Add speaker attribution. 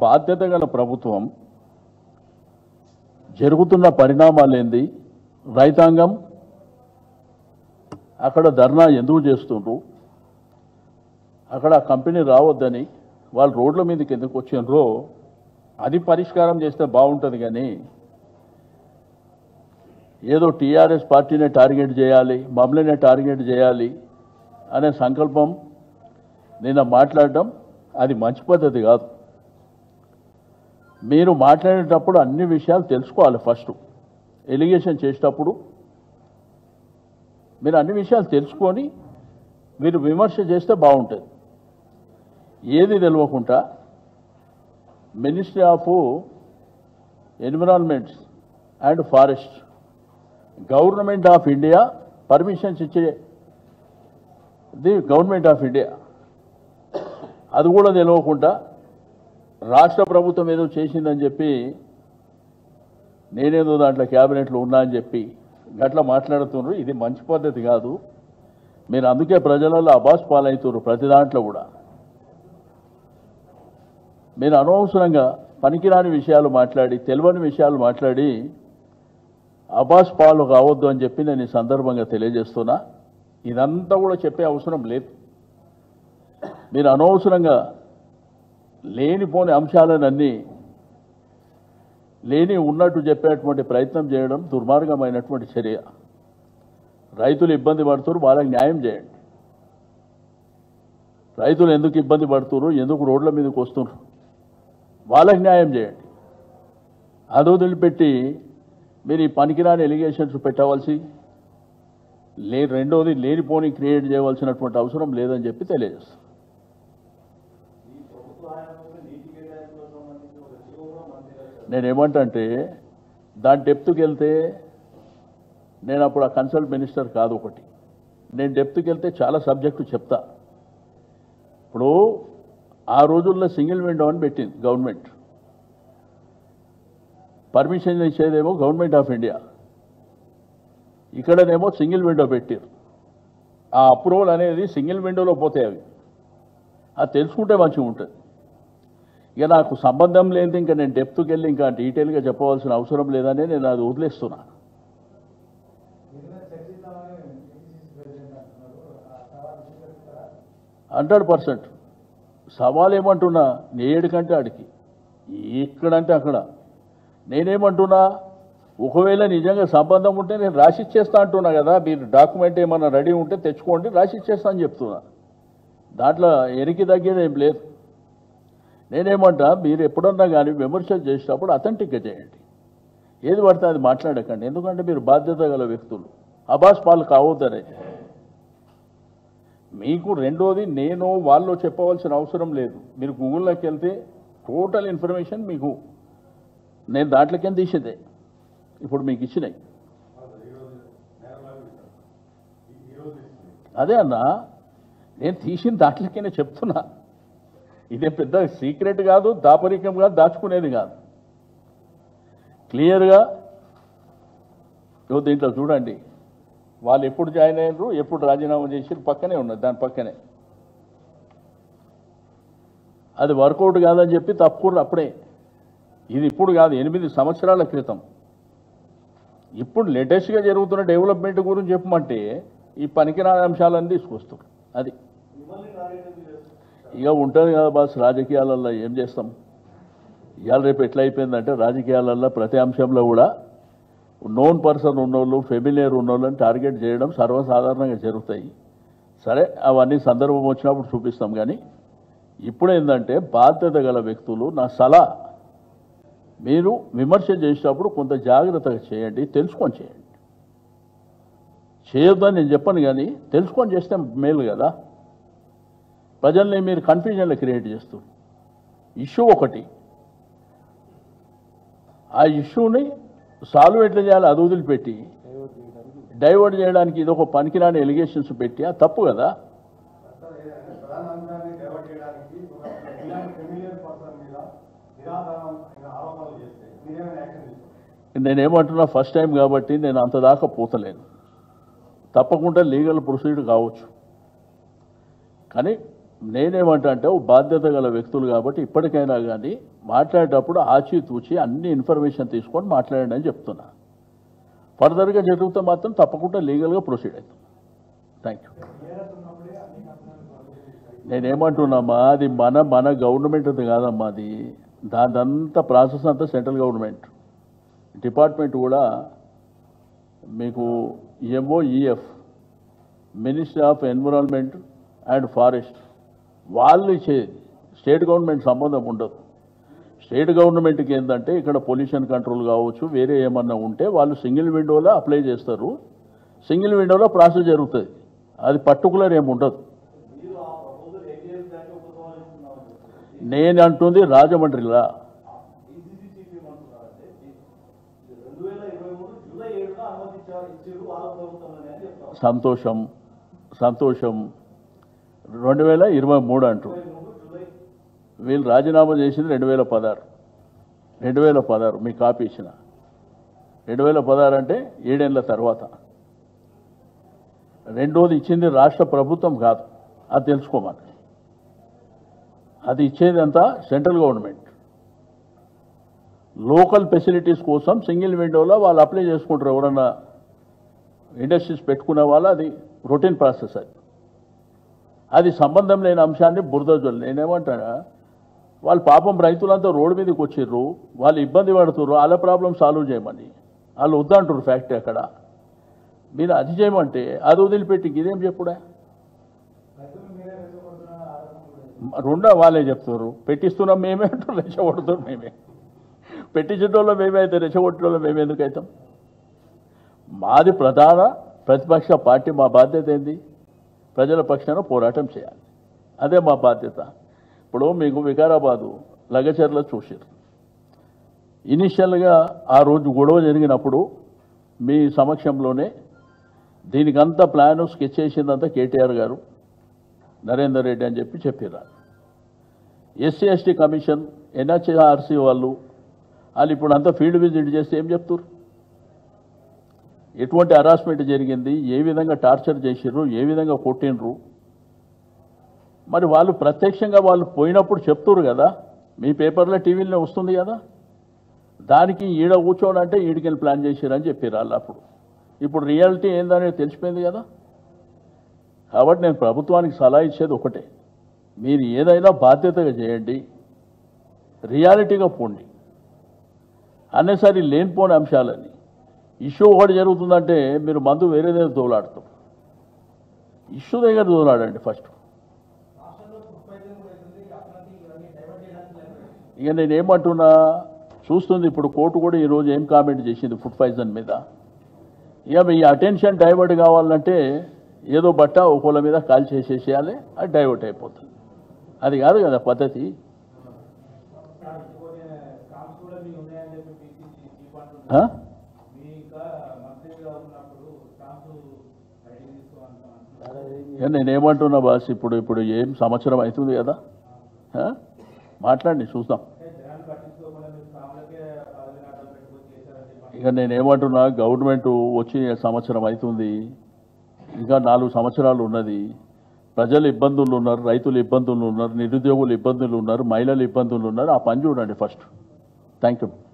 Speaker 1: బాధ్యత గల ప్రభుత్వం జరుగుతున్న పరిణామాలు ఏంది రైతాంగం అక్కడ ధర్నా ఎందుకు చేస్తుండ్రు అక్కడ ఆ కంపెనీ రావద్దని వాళ్ళు రోడ్ల మీదకి ఎందుకు వచ్చిండ్రో అది పరిష్కారం చేస్తే బాగుంటుంది కానీ ఏదో టీఆర్ఎస్ పార్టీనే టార్గెట్ చేయాలి మమ్మల్నే టార్గెట్ చేయాలి అనే సంకల్పం నిన్న మాట్లాడటం అది మంచి పద్ధతి కాదు మీరు మాట్లాడేటప్పుడు అన్ని విషయాలు తెలుసుకోవాలి ఫస్ట్ ఎలిగేషన్ చేసేటప్పుడు మీరు అన్ని విషయాలు తెలుసుకొని మీరు విమర్శ చేస్తే బాగుంటుంది ఏది తెలియకుండా ministry of environments and forest government of India permissions ఇచ్చే ది గవర్నమెంట్ ఆఫ్ ఇండియా అది కూడా తెలియకుండా రాష్ట్ర ప్రభుత్వం ఏదో చేసిందని చెప్పి నేనేదో దాంట్లో క్యాబినెట్లో ఉన్నా అని చెప్పి గట్లా మాట్లాడుతున్నారు ఇది మంచి పద్ధతి కాదు మీరు అందుకే ప్రజలలో అబాస్ పాలవుతున్నారు ప్రతి దాంట్లో కూడా మీరు అనవసరంగా పనికిరాని విషయాలు మాట్లాడి తెలియని విషయాలు మాట్లాడి అబాస్ పాలు కావద్దు అని చెప్పి నేను ఈ సందర్భంగా తెలియజేస్తున్నా ఇదంతా కూడా చెప్పే అవసరం లేదు మీరు అనవసరంగా లేనిపోని అంశాలనన్నీ లేని ఉన్నట్టు చెప్పేటువంటి ప్రయత్నం చేయడం దుర్మార్గమైనటువంటి చర్య రైతులు ఇబ్బంది పడుతున్నారు వాళ్ళకి న్యాయం చేయండి రైతులు ఎందుకు ఇబ్బంది పడుతున్నారు ఎందుకు రోడ్ల మీదకి వస్తున్నారు వాళ్ళకి న్యాయం చేయండి అది వదిలిపెట్టి మీరు ఈ పనికిరాని ఎలిగేషన్స్ పెట్టవలసి లే రెండోది లేనిపోని క్రియేట్ చేయవలసినటువంటి అవసరం లేదని చెప్పి తెలియజేస్తాను
Speaker 2: ఈ ప్రభుత్వ హయాంలో నీటి కేటాయింపులకు సంబంధించి ఒక జీవో కూడా మంత్రి గారు ఇచ్చారు.
Speaker 1: నేను ఏమంటంటే దాని డెప్త్కి వెళ్తే నేను అప్పుడు ఆ కన్సల్ట్ మినిస్టర్ కాదు ఒకటి నేను డెప్త్కి వెళ్తే చాలా సబ్జెక్టు చెప్తా ఇప్పుడు ఆ రోజుల్లో సింగిల్ విండో అని పెట్టింది గవర్నమెంట్ పర్మిషన్ ఇచ్చేదేమో గవర్నమెంట్ ఆఫ్ ఇండియా ఇక్కడనేమో సింగిల్ విండో పెట్టారు ఆ అప్రూవల్ అనేది సింగిల్ విండోలో పోతాయి అవి అది తెలుసుకుంటే మంచిగా ఉంటుంది ఇక నాకు సంబంధం లేదు ఇంకా నేను డెప్త్కి వెళ్ళి ఇంకా డీటెయిల్గా చెప్పవలసిన అవసరం లేదని నేను అది వదిలేస్తున్నా
Speaker 3: నిన్న చర్చిద్దామని ఏపీసీసీ ప్రెసిడెంట్ అంటున్నారు ఆ సవాల్ స్వీకరిస్తారా
Speaker 1: హండ్రెడ్ పర్సెంట్ సవాల్ ఏమంటున్నా నేడు కంటే ఆడికి ఎక్కడంటే అక్కడ నేనేమంటున్నా ఒకవేళ నిజంగా సంబంధం ఉంటే నేను రాసిచ్చేస్తా అంటున్నా కదా మీరు డాక్యుమెంట్ ఏమన్నా రెడీ ఉంటే తెచ్చుకోండి రాసిచ్చేస్తా అని చెప్తున్నా దాంట్లో ఎనికి తగ్గేది ఏం లేదు నేనేమంటా మీరు ఎప్పుడన్నా కానీ విమర్శ చేసేటప్పుడు అథెంటిక్గా చేయండి ఏది పడితే అది మాట్లాడకండి ఎందుకంటే మీరు బాధ్యత గల వ్యక్తులు అబాస్ పాలు కావద్దనే మీకు రెండోది నేను వాళ్ళు చెప్పవలసిన అవసరం లేదు మీరు గూగుల్లోకి వెళ్తే టోటల్ ఇన్ఫర్మేషన్ మీకు నేను దాంట్లోకి తీసేదే ఇప్పుడు మీకు ఇచ్చినాయి అదే అన్నా నేను తీసిన దాంట్లోకే చెప్తున్నా ఇదే పెద్ద సీక్రెట్ కాదు దాపరికం కాదు దాచుకునేది కాదు క్లియర్గా ఇగో దీంట్లో చూడండి వాళ్ళు ఎప్పుడు జాయిన్ అయ్యారు ఎప్పుడు రాజీనామా చేసారు పక్కనే ఉన్నది దాని పక్కనే అది వర్కౌట్ కాదని చెప్పి తప్పుకుర్రు అప్పుడే ఇది ఇప్పుడు కాదు ఎనిమిది సంవత్సరాల క్రితం ఇప్పుడు లేటెస్ట్గా జరుగుతున్న డెవలప్మెంట్ గురించి చెప్పమంటే ఈ పనికిరాని అంశాలన్నీ తీసుకొస్తారు అది
Speaker 2: మిమ్మల్ని టార్గెట్ ఎందుకు చేస్తారు?
Speaker 1: ఇక ఉంటుంది కదా బాస్ రాజకీయాలలో ఏం చేస్తాం ఇవాళ రేపు ఎట్లా అయిపోయిందంటే రాజకీయాలలో ప్రతి అంశంలో కూడా నోన్ పర్సన్ ఉన్నోళ్ళు ఫెమిలియర్ ఉన్నోళ్ళని టార్గెట్ చేయడం సర్వసాధారణంగా జరుగుతాయి సరే అవన్నీ సందర్భం వచ్చినప్పుడు చూపిస్తాం కానీ ఇప్పుడు ఏంటంటే బాధ్యత గల వ్యక్తులు నా సలహా మీరు విమర్శ చేసేటప్పుడు కొంత జాగ్రత్తగా చేయండి తెలుసుకొని చేయండి చేయొద్దని నేను చెప్పను కానీ తెలుసుకొని చేస్తే మేలు కదా ప్రజల్ని మీరు కన్ఫ్యూజన్లో క్రియేట్ చేస్తారు ఇష్యూ ఒకటి ఆ ఇష్యూని సాల్వ్ ఎట్లా చేయాలి అది వదిలిపెట్టి డైవర్ట్ చేయడానికి ఇది ఒక పనికిరాని ఎలిగేషన్స్ పెట్టి అది తప్పు కదా
Speaker 3: ప్రధాన అంశాన్ని డైవర్ట్ చేయడానికి ఒక ఇలాంటి ఫెమిలియర్ పర్సన్ మీద నిరాధారమైన ఆరోపణలు చేస్తే మీరేమైనా యాక్షన్ తీసుకోండి
Speaker 1: నేనేమంటున్నా ఫస్ట్ టైం కాబట్టి నేను అంత దాకా పోతలేను తప్పకుండా లీగల్ ప్రొసీడ్ కావచ్చు కానీ నేనేమంటా అంటే ఓ బాధ్యత గల వ్యక్తులు కాబట్టి ఇప్పటికైనా కానీ మాట్లాడేటప్పుడు ఆచితూచి అన్ని ఇన్ఫర్మేషన్ తీసుకొని మాట్లాడండి అని చెప్తున్నా ఫర్దర్గా జరిగితే మాత్రం తప్పకుండా లీగల్గా ప్రొసీడ్ అవుతాం థ్యాంక్ యూ నేనేమంటున్నామా అది మన మన గవర్నమెంట్ కాదమ్మా అది దాదంతా ప్రాసెస్ అంతా సెంట్రల్ గవర్నమెంట్ డిపార్ట్మెంట్ కూడా మీకు MOEF ministry of environment and forest వాళ్ళు ఇచ్చేది స్టేట్ గవర్నమెంట్ సంబంధం ఉండదు స్టేట్ గవర్నమెంట్కి ఏంటంటే ఇక్కడ పొల్యూషన్ కంట్రోల్ కావచ్చు వేరే ఏమన్నా ఉంటే వాళ్ళు సింగిల్ విండోలో అప్లై చేస్తారు సింగిల్ విండోలో ప్రాసెస్ జరుగుతుంది అది పర్టికులర్ ఏమి ఉండదు
Speaker 2: మీరు ఆ ప్రపోజల్ ఎయిట్ ఇయర్స్ దాకా ఉపసంహరిస్తున్నామని చెప్పి
Speaker 1: నేను అంటుంది రాజమండ్రిలా
Speaker 2: ఈసీసీ చీఫ్ ఏమంటున్నారంటే రెండు వేల ఇరవై మూడు జూలై ఏడున అనుమతించారు ఇచ్చారు వాళ్ళ ప్రభుత్వంలోనే అని చెప్తారు
Speaker 1: సంతోషం సంతోషం రెండు వేల ఇరవై మూడు అంటూ
Speaker 2: ఇరవై మూడు జూలై
Speaker 1: వీళ్ళు రాజీనామా చేసింది రెండు వేల పదహారు రెండు వేల పదహారు మీ కాపీ ఇచ్చిన రెండు వేల పదహారు అంటే ఏడేళ్ల తర్వాత రెండోది ఇచ్చింది రాష్ట్ర ప్రభుత్వం కాదు అది తెలుసుకోమని అది ఇచ్చేది అంతా సెంట్రల్ గవర్నమెంట్ లోకల్ ఫెసిలిటీస్ కోసం సింగిల్ విండోలో వాళ్ళు అప్లై చేసుకుంటారు ఎవరన్నా ఇండస్ట్రీస్ పెట్టుకునే వాళ్ళు అది రొటీన్ ప్రాసెస్ అది అది సంబంధం లేని అంశాన్ని బురద జల్లు నేనేమంటానా వాళ్ళు పాపం రైతులంతా రోడ్డు మీదకి వచ్చిర్రు వాళ్ళు ఇబ్బంది పడుతుర్రు వాళ్ళ ప్రాబ్లం సాల్వ్ చేయమని వాళ్ళు వద్దంటారు ఫ్యాక్టరీ అక్కడ మీరు అది చేయమంటే అది వదిలిపెట్టి ఇదేం చెప్పుడా రెండో వాళ్ళే చెప్తారు పెట్టిస్తున్నాం మేమే అంటారు రెచ్చగొడుతున్నాం మేమే పెట్టించడంలో మేమే అయితే రెచ్చగొట్టడంలో మేము ఎందుకు అవుతాం మాది ప్రధాన ప్రతిపక్ష పార్టీ మా బాధ్యత ఏంది ప్రజల పక్షాన పోరాటం చేయాలి అదే మా బాధ్యత ఇప్పుడు మీకు వికారాబాదు లగచర్ల చూసారు ఇనిషియల్గా ఆ రోజు గొడవ జరిగినప్పుడు మీ సమక్షంలోనే దీనికంతా ప్లాను స్కెచ్ చేసిందంతా కేటీఆర్ గారు నరేందర్ రెడ్డి అని చెప్పి చెప్పారు ఎస్సీ ఎస్టీ కమిషన్ ఎన్హెచ్ఆర్సీ వాళ్ళు వాళ్ళు ఇప్పుడు అంతా ఫీల్డ్ విజిట్ చేస్తే ఏం చెప్తారు ఎటువంటి హరాస్మెంట్ జరిగింది ఏ విధంగా టార్చర్ చేసిర్రు ఏ విధంగా కొట్టిండ్రు మరి వాళ్ళు ప్రత్యక్షంగా వాళ్ళు పోయినప్పుడు చెప్తురు కదా మీ పేపర్లో టీవీలో వస్తుంది కదా దానికి ఈడ కూర్చోడంటే ఈడికెళ్ళి ప్లాన్ చేసిరని చెప్పారు వాళ్ళు అప్పుడు ఇప్పుడు రియాలిటీ ఏందనేది తెలిసిపోయింది కదా కాబట్టి నేను ప్రభుత్వానికి సలహా ఇచ్చేది ఒకటే మీరు ఏదైనా బాధ్యతగా చేయండి రియాలిటీగా పోండి అన్నసరి లేనిపోని అంశాలని ఇష్యూ ఒకటి జరుగుతుందంటే మీరు మందు వేరే దగ్గర తోలాడతాం ఇష్యూ దగ్గర తోలాడండి ఫస్ట్ ఇక నేను ఏమంటున్నా చూస్తుంది ఇప్పుడు కోర్టు కూడా ఈరోజు ఏం కామెంట్ చేసింది ఫుడ్ పాయిజన్ మీద ఇక మీ అటెన్షన్ డైవర్ట్ కావాలంటే ఏదో బట్ట ఒకళ్ళ మీద కాల్ చేసేసేయాలి అది డైవర్ట్ అయిపోతుంది అది కాదు కదా పద్ధతి
Speaker 2: స్టాంప్స్ కూడా మీకు ఉన్నాయని చెప్పి పిసిసి చీఫ్
Speaker 1: ఆ?
Speaker 2: అంటున్నారు మీ ఇంకా మంత్రిగా ఉన్నప్పుడు స్టాంప్స్ రెడీ తీసుకోవాలంటున్నారు
Speaker 1: ఇక నేనేమంటున్నా బాస్ ఇప్పుడు ఇప్పుడు ఏం సంవత్సరం అవుతుంది కదా ఆ? మాట్లాడండి చూద్దాం
Speaker 2: అంటే జనాలు పట్టించుకోకుండా మీరు స్టాంప్లకే పదవి నాటలు పెట్టుకొని చేశారని చెప్పి
Speaker 1: ఇక నేనేమంటున్నా గవర్నమెంట్ వచ్చి సంవత్సరం అవుతుంది ఇంకా నాలుగు సంవత్సరాలు ఉన్నది ప్రజలు ఇబ్బందులు ఉన్నారు రైతులు ఇబ్బందులు ఉన్నారు నిరుద్యోగులు ఇబ్బందులు ఉన్నారు మహిళలు ఇబ్బందులు ఉన్నారు ఆ పని చూడండి ఫస్ట్ థ్యాంక్ యూ